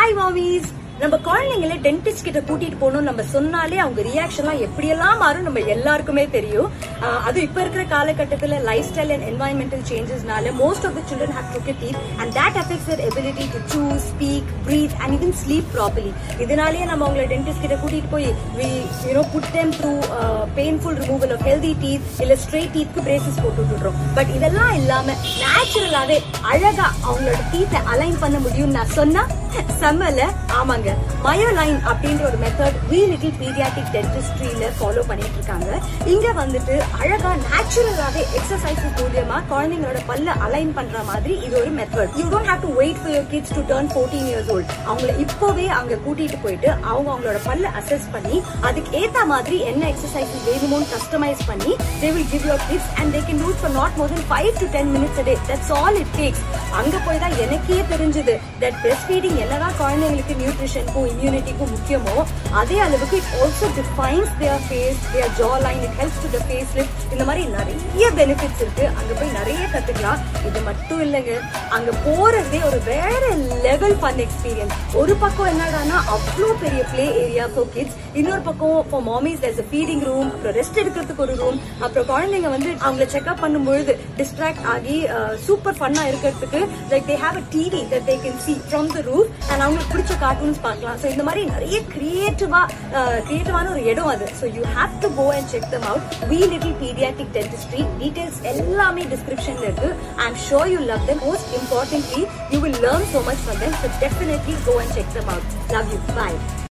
Hi மாமிஸ் நம்ம குழந்தைங்கள dentist கிட்ட கூட்டிட்டு போகணும் நம்ம சொன்னாலே அவங்க ரியாக்ஷன்லாம் எப்படியெல்லாம் மாறும் நம்ம எல்லாருக்குமே தெரியும் ஆஹ் அது இப்ப இருக்கிற காலகட்டத்துல லைஃப் ஸ்டைல் அண்ட் என்வாயன்மெண்டல் சேஞ்சஸ்னால most of the children have crooked teeth and that affects their ability to chew, speak, breathe and even sleep properly. இதனாலேயே நம்ம அவங்கள டென்டிஸ்ட் கிட்ட கூட்டிட்டு போய் we you know put them through uh, painful removal of healthy teeth இல்ல straight teethக்கு braces போட்டு விட்டுறோம் but இதெல்லாம் இல்லாம நேச்சுரலாவே அழகா அவங்களோட டீத்தை அலைன் பண்ண முடியும் நான் சொன்னா செம்மல ஆமாங்க மயோலைன் அப்படின்ற ஒரு மெத்தட் வி லிட்டில் பீடியாட்டிக் டென்டிஸ்ட்ரியில ஃபாலோ பண்ணிட்டு இருக்காங்க இங்க வந்துட்டு அழகா நேச்சுரலாவே எக்ஸசைசஸ் மூலியமா குழந்தைங்களோட பல்ல அலைன் பண்ற மாதிரி இது ஒரு method you don't have to wait for your kids to turn fourteen years old அவங்கள இப்போவே அங்க கூட்டிட்டு போயிட்டு அவங்க அவங்களோட பல்ல அசஸ் பண்ணி அதுக்கு ஏத்த மாதிரி என்ன எக்ஸசைசஸ் வேணுமோன்னு கஸ்டமைஸ் பண்ணி they will give your tips and they can do for not more than five to ten minutes day that's all it takes அங்க போய் தான் எனக்கே தெரிஞ்சது தட் பிரஸ்ட் ஃபீடிங் என்னதான் குழந்தைங்களுக்கு நியூட்ரிஷனுக்கும் இம்யூனிட்டிக்கும் முக்கியமோ அதே அளவுக்கு it also defines their face their jaw line it helps to the face lift இந்த மாதிரி நிறைய பெனிஃபிட்ஸ் இருக்கு அங்க போய் நிறைய கத்துக்கலாம் இது மட்டும் இல்லைங்க அங்க போறதே ஒரு வேற லெவல் ஃபன் எக்ஸ்பீரியன்ஸ் ஒரு பக்கம் என்னடானா அவ்வளோ பெரிய ப்ளே ஏரியா ஃபார் கிட்ஸ் இன்னொரு பக்கம் for mommies there's a feeding room அப்புறம் ரெஸ்ட் எடுக்கிறதுக்கு ஒரு ரூம் அப்புறம் குழந்தைங்க வந்து அவங்கள செக்அப் பண்ணும்பொழுது டிஸ்ட்ராக்ட் ஆகி சூப்பர் ஃபன்னா இருக்கிறதுக்கு like they have a TV that they can see from the roof and அவங்களுக்கு பிடிச்ச கார்ட்டூன்ஸ் பார்க்கலாம் ஸோ இந்த மாதிரி நிறைய கிரியேட்டிவா கிரியேட்டிவான ஒரு இடம் அது so you have to go and check them out we little pediatric dentistry details எல்லாமே டிஸ்கிரிப்ஷன்ல இருக்கு I am sure you love them most importantly you will learn so much from them so definitely go and check them out love you bye